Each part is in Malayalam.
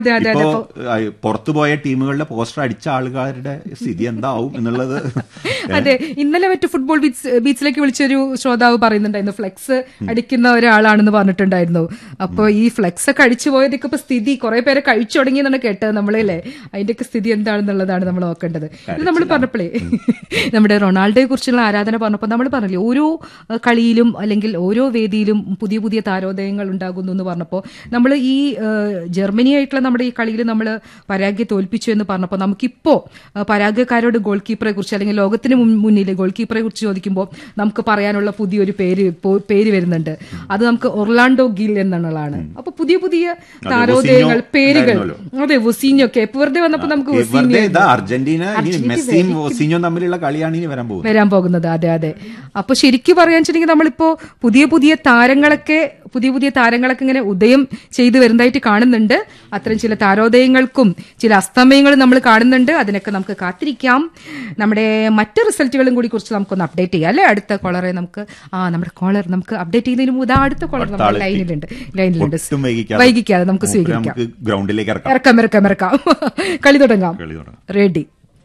അതെ അതെ ഇപ്പോ അതെ ആ, പുറത്തു പോയ ടീമുകളിലെ പോസ്റ്റർ അടിച്ച ആളുകാരുടെ സ്ഥിതി എന്താവും എന്നുള്ളത് അതെ ഇന്നലെ മറ്റു ഫുട്ബോൾ ബീച്ച് ബീച്ചിലേക്ക് വിളിച്ചൊരു ശ്രോതാവ് പറയുന്നുണ്ടായിരുന്നു ഫ്ലെക്സ് അടിക്കുന്ന ഒരാളാണെന്ന് പറഞ്ഞിട്ടുണ്ടായിരുന്നു അപ്പൊ ഈ ഫ്ലെക്സ് ഒക്കെ അടിച്ചു പോയതൊക്കെ ഇപ്പൊ സ്ഥിതി കുറെ പേരെ കഴിച്ചു തുടങ്ങിയെന്നാണ് കേട്ടത് നമ്മളല്ലേ അതിന്റെയൊക്കെ സ്ഥിതി എന്താണെന്നുള്ളതാണ് നമ്മൾ നോക്കേണ്ടത് ഇത് നമ്മൾ പറഞ്ഞപ്പോഴേ നമ്മുടെ റൊണാൾഡോയെ കുറിച്ചുള്ള ആരാധന പറഞ്ഞപ്പോൾ നമ്മൾ പറഞ്ഞില്ലേ ഓരോ അഹ്, കളിയിലും അല്ലെങ്കിൽ ഓരോ വേദിയിലും പുതിയ പുതിയ താരോദയങ്ങൾ ഉണ്ടാകുന്നു എന്ന് പറഞ്ഞപ്പോൾ നമ്മൾ ഈ ഏഹ്, ജർമ്മനിയായിട്ടുള്ള നമ്മുടെ ഈ കളിയിൽ നമ്മൾ പരാഗ്യെ തോൽപ്പിച്ചു എന്ന് പറഞ്ഞപ്പോൾ നമുക്കിപ്പോ ഏഹ്, പരാഗ്യക്കാരോട് ഗോൾ കീപ്പറെ കുറിച്ച് അല്ലെങ്കിൽ ലോകത്തിന് മുൻ- മുന്നിൽ ഗോൾ കീപ്പറെ കുറിച്ച് ചോദിക്കുമ്പോൾ നമുക്ക് പറയാനുള്ള പുതിയൊരു പേര് പോ- പേര് വരുന്നുണ്ട് അത് നമുക്ക് ഒർലാൻഡോ ഗിൽ എന്നുള്ളതാണ് അപ്പൊ പുതിയ പുതിയ താരോദയങ്ങൾ വൊസീഞ്ഞോ പേരുകൾ ഉണ്ടായിരുന്നല്ലോ. അതെ വൊസീഞ്ഞോ ഒക്കെ വെറുതെ വന്നപ്പോൾ നമുക്ക് വെറുതെ വൊസീഞ്ഞോ ഇതാ അർജന്റീന ഇനി അർജന്റീന മെസ്സിയും ഒസിഞ്ഞോ തമ്മിലുള്ള കളിയാണ് ഇനി വരാൻ പോകുന്നത് വരാൻ പോകുന്നത് അതെ അതെ അപ്പൊ ശരിക്കും പറയാൻ വെച്ചിട്ടുണ്ടെങ്കിൽ നമ്മളിപ്പോ പുതിയ പുതിയ താരങ്ങളൊക്കെ പുതിയ പുതിയ താരങ്ങളൊക്കെ ഇങ്ങനെ ഉദയം ചെയ്തു വരുന്നതായിട്ട് കാണുന്നുണ്ട് അത്തരം ചില താരോദയങ്ങൾക്കും ചില അസ്തമയങ്ങളും നമ്മൾ കാണുന്നുണ്ട് അതിനൊക്കെ നമുക്ക് കാത്തിരിക്കാം നമ്മുടെ മറ്റ് റിസൾട്ടുകളും കൂടി കുറിച്ച് നമുക്കൊന്ന് അപ്ഡേറ്റ് ചെയ്യാം അല്ലെ അടുത്ത കോളറെ നമുക്ക് ആ നമ്മുടെ കോളർ നമുക്ക് അപ്ഡേറ്റ് ചെയ്യുന്നതിന് മുമ്പ് ഇതാ അടുത്ത കോളർ അടുത്ത നമ്മുടെ ആളെത്തി. ലൈനിലുണ്ട് ലൈനിലുണ്ട് ഒട്ടും വൈകിക്കാതെ വൈകിക്കാതെ നമുക്ക് മൂപ്പരെ സ്വീകരിക്കാം നമുക്ക് ഗ്രൗണ്ടിലേക്ക് ഇറക്കാം ഇറക്കാം ഇറക്കാം ഇറക്കാം കളി തുടങ്ങാം കളി തുടങ്ങാം റെഡി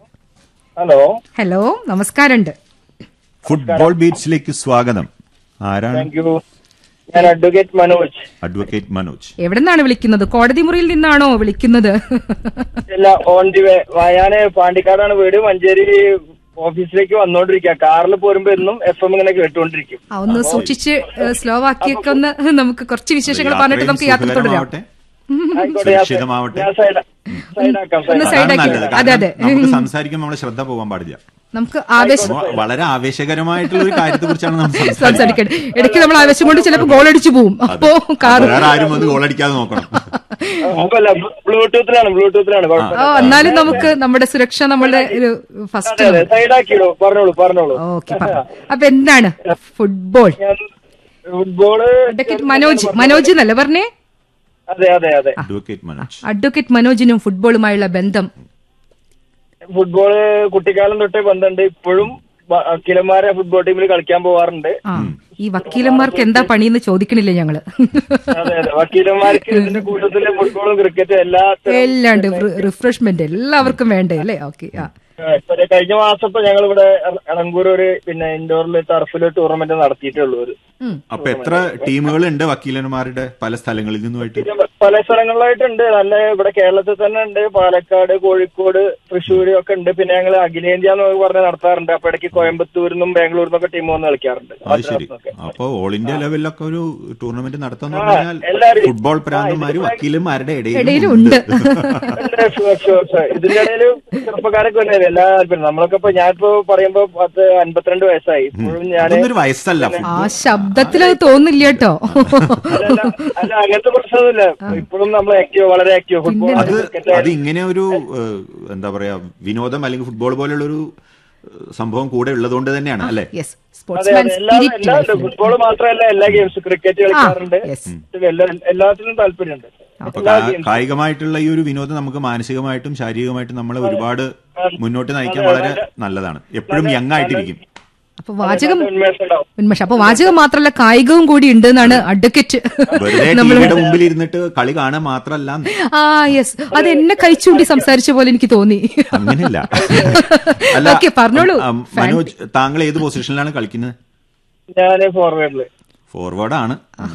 ഹലോ ഹലോ നമസ്കാരമുണ്ട് ഫുട്ബോൾ ബീച്ചിലേക്ക് സ്വാഗതം ആരാണ് താങ്ക് യു ഞാൻ അഡ്വക്കേറ്റ് മനോജ് അഡ്വക്കേറ്റ് മനോജ് എവിടെ നിന്നാണ് വിളിക്കുന്നത് കോടതി മുറിയിൽ നിന്നാണോ വിളിക്കുന്നത് അല്ല ഓൺ ദി വേ ഞാന് പാണ്ടിക്കാടാണ് വീട് മഞ്ചേരി ഓഫീസിലേക്ക് വന്നോണ്ടിരിക്കുക കാറിൽ പോരുമ്പോ എന്നും എഫ് എം ഇങ്ങനെ കേട്ടുകൊണ്ടിരിക്കും ആ, ഒന്ന് സൂക്ഷിച്ച് സ്ലോ ആക്കിയൊക്കെ ഒന്ന് നമുക്ക് കുറച്ച് വിശേഷങ്ങൾ പറഞ്ഞിട്ട് നമുക്ക് യാത്ര തുടരാം സുഖകരമാവട്ടെ ആയിക്കോട്ടെ ഞാൻ- സുരക്ഷിതമാവട്ടെ. ഞാൻ സൈഡ് സൈഡാക്കാം ഒന്ന് സൈഡ് side അതാണ് ആക്കി. നല്ലത് അതെ, അതെ. കാരണം നമുക്ക് സംസാരിക്കുമ്പോൾ നമ്മുടെ ശ്രദ്ധ പോകാൻ പാടില്ല നമുക്ക് ആവേശം വ- വളരെ ആവേശകരമായിട്ടുള്ള ഒരു കാര്യത്തെ കുറിച്ചാണ് നമ്മൾ സംസാരിക്കുന്നത് സംസാരിക്കട്ടെ ഇടയ്ക്ക് നമ്മൾ ആവേശം കൊണ്ട് ചിലപ്പോൾ ഗോൾ അടിച്ചു പോവും അപ്പോ കാർ വേറെ ആരും വന്ന് ഗോളടിക്കാതെ നോക്കണം അല്ല ബ്ലൂടൂത്തിലാണ് ബ്ലൂടൂത്തിലാണ് ഓ കുഴപ്പമില്ല എന്നാലും നമുക്ക് നമ്മുടെ സുരക്ഷ നമ്മളുടെ ഒരു അതെ ഫസ്റ്റ് അതെ സൈഡാക്കിയോ പറഞ്ഞോളൂ പറഞ്ഞോളൂ ഓക്കെ അപ്പൊ എന്താണ് ഫുട്ബോൾ ഞാൻ ഫുട്ബോള് അഡ്വക്കേറ്റ് മനോജ് മനോജ് എന്നല്ലേ പറഞ്ഞേ അതെ അതെ അതെ അഡ്വക്കേറ്റ് മനോജ് അഡ്വക്കേറ്റ് മനോജിനും ഫുട്ബോളുമായുള്ള ബന്ധം ഫുട്ബോള് കുട്ടിക്കാലം തൊട്ടേ ബന്ധമുണ്ട് ഇപ്പോഴും വ- വക്കീലന്മാരെ ഫുട്ബോൾ ടീമിൽ കളിക്കാൻ പോവാറുണ്ട് ആ ഈ വക്കീലന്മാർക്ക് എന്താ പണിയെന്ന് ചോദിക്കണില്ല ഞങ്ങള് അതെ അതെ വക്കീലന്മാർക്ക് ഇതിന്റെ കൂട്ടത്തില് ഫുട്ബോളും ക്രിക്കറ്റും എല്ലാ എല്ലാം ഉണ്ട് റിഫ്രഷ്മെന്റ് എല്ലാവർക്കും വേണ്ടേ അല്ലേ ഓക്കെ ആ ഇപ്പൊ ദേ കഴിഞ്ഞ മാസം ഇപ്പൊ ഞങ്ങൾ ഇവിടെ എളങ്കൂർ ഒരു പിന്നെ ഇൻഡോറിൽ ടർഫിൽ ടൂർണമെന്റ് നടത്തിയിട്ടുള്ളൂ ഒരു ഉം. അപ്പൊ എത്ര ടീമുകളുണ്ട് വക്കീലന്മാരുടെ പല സ്ഥലങ്ങളിൽ നിന്നുമായിട്ട് പിന്നെ പല സ്ഥലങ്ങളിലായിട്ടുണ്ട് നല്ല ഇവിടെ കേരളത്തിൽ തന്നെ ഉണ്ട് പാലക്കാട് കോഴിക്കോട് തൃശ്ശൂർ ഒക്കെ ഉണ്ട് പിന്നെ ഞങ്ങൾ അഖിലേന്ത്യ എന്ന് പറഞ്ഞ് നടത്താറുണ്ട് അപ്പൊ ഇടയ്ക്ക് കോയമ്പത്തൂരിൽ നിന്നും ബാംഗ്ലൂരിൽ നിന്നൊക്കെ ടീം വന്ന് കളിക്കാറുണ്ട് അത് ശരി മദ്രാസിന്നൊക്കെ. അപ്പൊ ഓൾ ഇന്ത്യ ലെവലിലൊക്കെ ഒരു ടൂർണമെന്റ് നടത്താന്ന് ആ, പറഞ്ഞാൽ എല്ലാവരും- ഫുട്ബോൾ പ്രാന്തന്മാര് വക്കീലന്മാരുടെ ഇടയിലും ഇടയിലും ഉണ്ട് ഉണ്ട്, sure, sure, sure. ഇതിന്റെ ഇടയിൽ ചെറുപ്പക്കാരൊക്കെ ഉണ്ടായിരുന്നു എല്ലാ പിന്നെ നമ്മളൊക്കെ ഇപ്പൊ ഞാനിപ്പോ പറയുമ്പോ പത്ത് അൻപത്തിരണ്ട് വയസ്സായി ഇപ്പോഴും ഞാൻ അതൊന്നും ഒരു വയസ്സല്ല ആ ശബ്ദത്തിൽ അത് തോന്നില്ല കേട്ടോ അല്ല അല്ല, അങ്ങനത്തെ പ്രശ്നമൊന്നുമില്ല ഇപ്പോഴും നമ്മൾ ആക്റ്റീവ് വളരെ ആക്റ്റീവ് ഫുട്ബോൾ അത് അത് ഇങ്ങനെ ഒരു ഏഹ്, എന്താ പറയാ വിനോദം അല്ലെങ്കിൽ ഫുട്ബോൾ പോലുള്ള ഒരു സംഭവം കൂടെ ഉള്ളതുകൊണ്ട് തന്നെയാണ് അല്ലെ യെസ് അതെ സ്പോർട്സ്മാൻ അതെ എല്ലാ എല്ലാം ഉണ്ട് ഫുട്ബോൾ മാത്രമല്ല എല്ലാ ഗെയിംസും ക്രിക്കറ്റ് കളിക്കാറുണ്ട് yes. എല്ലാ എല്ലാത്തിനും താല്പര്യമുണ്ട് അപ്പൊ എല്ലാ കാ- ഗെയിംസും കായികമായിട്ടുള്ള ഈ ഒരു വിനോദം നമുക്ക് മാനസികമായിട്ടും ശാരീരികമായിട്ടും നമ്മളെ ഒരുപാട് മുന്നോട്ട് നയിക്കാൻ വളരെ നല്ലതാണ് എപ്പോഴും യങ് ആയിട്ടിരിക്കും അപ്പൊ വാചകം ഉന്മേഷം ഉണ്ടാവും ഉന്മേഷം അപ്പൊ വാചകം മാത്രമല്ല കായികവും കൂടി ഉണ്ട് എന്നാണ് അഡ്വക്കേറ്റ് വെറുതെ ടിവിയുടെ മുമ്പിൽ ഇരുന്നിട്ട് കളി കാണാൻ മാത്രല്ല ആ യെസ് അത് എന്നെ കഴിച്ചുകൂടി സംസാരിച്ച പോലെ എനിക്ക് തോന്നി അങ്ങനെയല്ല ഓക്കെ പറഞ്ഞോളൂ ആ, മനോജ് താങ്കൾ ഏത് പൊസിഷനിലാണ് കളിക്കുന്നത് ഞാന് ഫോർവേഡില് ഫോർവേഡാണ്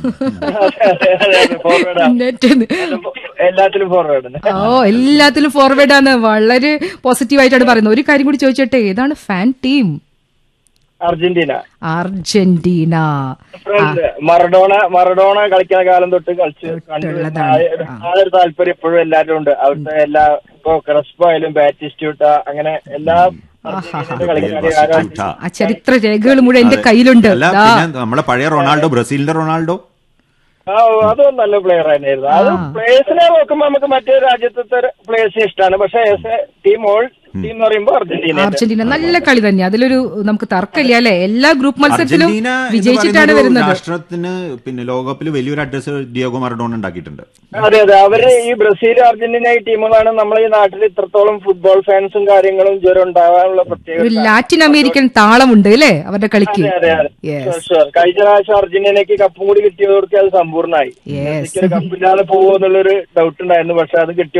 ഫോർവേഡ് നെറ്റ് എല്ലാത്തിലും ഫോർവേഡ് ഓ എല്ലാത്തിലും ഫോർവേഡ് ആണ് വളരെ പോസിറ്റീവ് ആയിട്ടാണ് പറയുന്നത് ഒരു കാര്യം കൂടി ചോദിച്ചോട്ടെ ഏതാണ് fan team Argentina Argentina friend Maradona Maradona കളിക്കുന്ന കാലം തൊട്ട് കളിച്ച് കണ്ടു തൊട്ടുള്ളതാണ്. ആ ഒരു- ആ ഒരു താല്പര്യം ഇപ്പോഴും എല്ലാവരും ഉണ്ട് അവിടുത്തെ എല്ലാ ഇപ്പൊ ക്രസ്പോ ആയാലും ബാറ്റിസ്റ്റ്യൂട്ട അങ്ങനെ എല്ലാ അർജന്റീനയുടെ കളിക്കാരെ ആരാ- ആ ചരിത്ര രേഖകൾ മുഴുവൻ എന്റെ കയ്യിലുണ്ട് അല്ല ദാ. പിന്നെ നമ്മളെ പഴയ റൊണാൾഡോ ബ്രസീലിന്റെ റൊണാൾഡോ ആ അതും നല്ല പ്ലെയർ തന്നെയായിരുന്നു അത് പ്ലേയേഴ്സിനെ നോക്കുമ്പോ നമുക്ക് മറ്റേ രാജ്യത്തെ പ്ലേയേഴ്സിനെ ഇഷ്ടമാണ് പക്ഷെ as a team all team എന്ന് പറയുമ്പോൾ അർജന്റീന അർജന്റീന നല്ല കളി തന്നെ അതിലൊരു നമുക്ക് തർക്കമില്ല അല്ലെ എല്ലാ ഗ്രൂപ്പ് മത്സരത്തിലും അർജന്റീന എന്ന് വിജയിച്ചിട്ടാണ് പറയുന്ന ഒരു വരുന്നത് രാഷ്ട്രത്തിന് പിന്നെ ലോകകപ്പിൽ വലിയൊരു അഡ്രസ് ഡിയോഗോ മറഡോൺ ഉണ്ടാക്കിയിട്ടുണ്ട് അതെ അതെ അവര് ഈ ബ്രസീൽ അർജന്റീന ഈ ടീമുകളാണ് നമ്മളെ ഈ നാട്ടിൽ ഇത്രത്തോളം ഫുട്ബോൾ ഫാൻസും കാര്യങ്ങളും ജ്വരം ഉണ്ടാവാനുള്ള പ്രത്യേകത ഒരു ലാറ്റിൻ അമേരിക്കൻ താളമുണ്ട് അല്ലേ അവരുടെ കളിക്ക് അതെ അതെ Yes. Sure, sure. കഴിഞ്ഞ പ്രാവശ്യം അർജന്റീനയ്ക്ക് കപ്പും കൂടി കിട്ടിയതോർക്ക് അത് സമ്പൂർണ്ണമായി Yes. മെസ്സിക്ക് ഒരു കപ്പില്ലാതെ പോകുമോ എന്നുള്ളൊരു ഡൗട്ട് ഉണ്ടായിരുന്നു പക്ഷെ അത് കിട്ടി